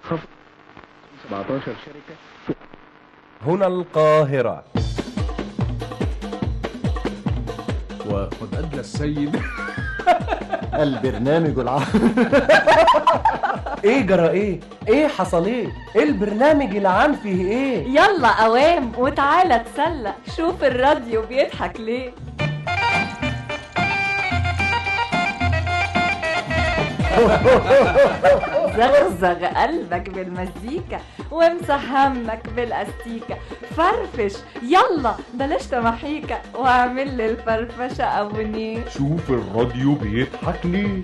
خفض 17 شركة هنا القاهرة وقد أدلى السيد البرنامج العام ايه جرى ايه ايه حصل ايه ايه البرنامج العام فيه ايه يلا قوام وتعالى تسلى شوف الراديو بيضحك ليه زغزغ قلبك بالمزيكا وامسح همك بالاستيكة فرفش يلا بلاش تمحيكة واعمل لي الفرفشة أبونيه شوف الراديو بيضحك ليه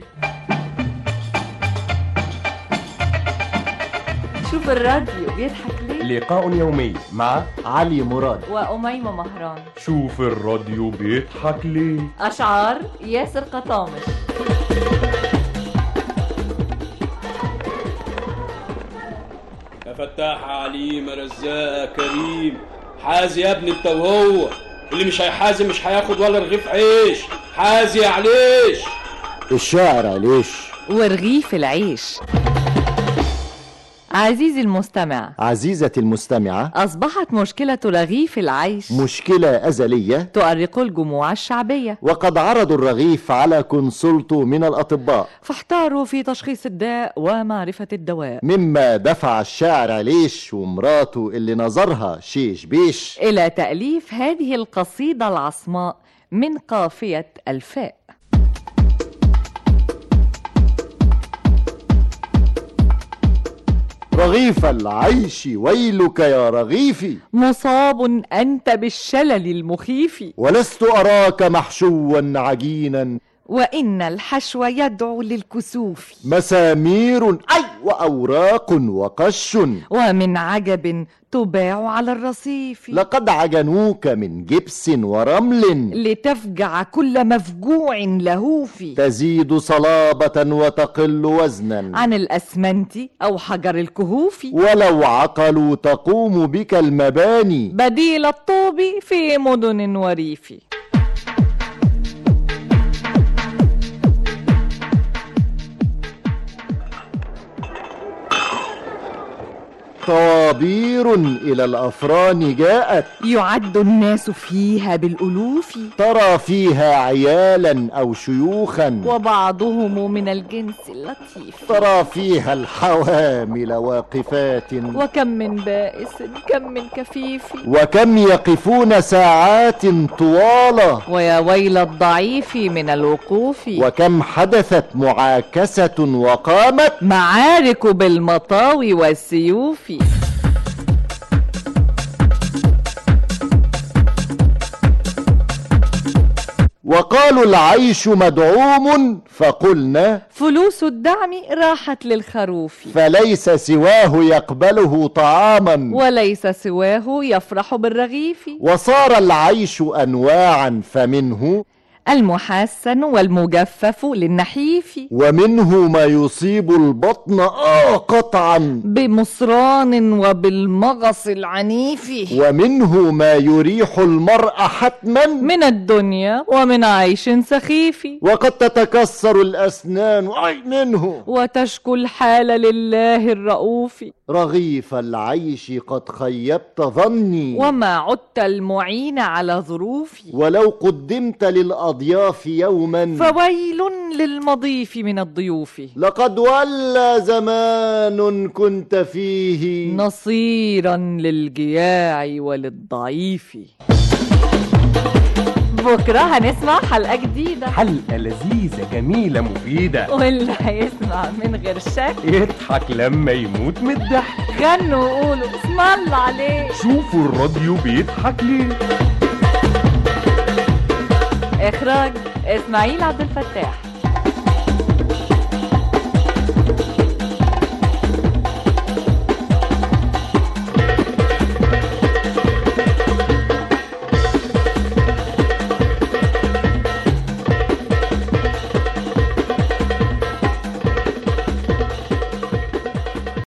شوف الراديو بيضحك ليه لقاء يومي مع علي مراد وأميمة مهران شوف الراديو بيضحك ليه أشعار ياسر قطامش يا فتاح عليم يا رزاق يا كريم حازي يا ابني انت وهو اللي مش هيحازي مش هياخد ولا رغيف عيش حازي يا عليش الشاعر عليش ورغيف العيش عزيزي المستمع عزيزتي المستمعة أصبحت مشكلة رغيف العيش مشكلة أزلية تؤرق الجموع الشعبية وقد عرضوا الرغيف على كونسلته من الأطباء فاحتاروا في تشخيص الداء ومعرفة الدواء مما دفع الشاعر عليش ومراته اللي نظرها شيش بيش إلى تأليف هذه القصيدة العصماء من قافية الفاء رغيف العيش ويلك يا رغيفي مصاب أنت بالشلل المخيف ولست أراك محشوا عجينا وإن الحشو يدعو للكسوف مسامير أي وأوراق وقش ومن عجب تباع على الرصيف لقد عجنوك من جبس ورمل لتفجع كل مفجوع لهوف تزيد صلابة وتقل وزنا عن الأسمنت أو حجر الكهوف ولو عقلوا تقوم بك المباني بديل الطوب في مدن وريف طوابير إلى الأفران جاءت يعد الناس فيها بالألوف ترى فيها عيالا أو شيوخا وبعضهم من الجنس اللطيف ترى فيها الحوامل واقفات وكم من بائس كم من كفيف وكم يقفون ساعات طوال ويا ويل الضعيف من الوقوف وكم حدثت معاكسة وقامت معارك بالمطاوي والسيوف وقالوا العيش مدعوم فقلنا فلوس الدعم راحت للخروف فليس سواه يقبله طعاما وليس سواه يفرح بالرغيف وصار العيش أنواعا فمنه المحسن والمجفف للنحيف ومنه ما يصيب البطن آه قطعا بمصران وبالمغص العنيف ومنه ما يريح المرء حتما من الدنيا ومن عيش سخيف وقد تتكسر الأسنان أي منه وتشكو الحال لله الرؤوف رغيف العيش قد خيبت ظني وما عدت المعين على ظروفي ولو قدمت للأضياف يوما فويل للمضيف من الضيوف لقد ولى زمان كنت فيه نصيرا للجياع وللضعيف بكرة هنسمع حلقة جديدة حلقة لذيذة جميلة مفيدة واللي هيسمع من غير شك يضحك لما يموت من الضحك غنوا وقولوا اسم الله عليه شوفوا الراديو بيضحك ليه إخراج إسماعيل عبد الفتاح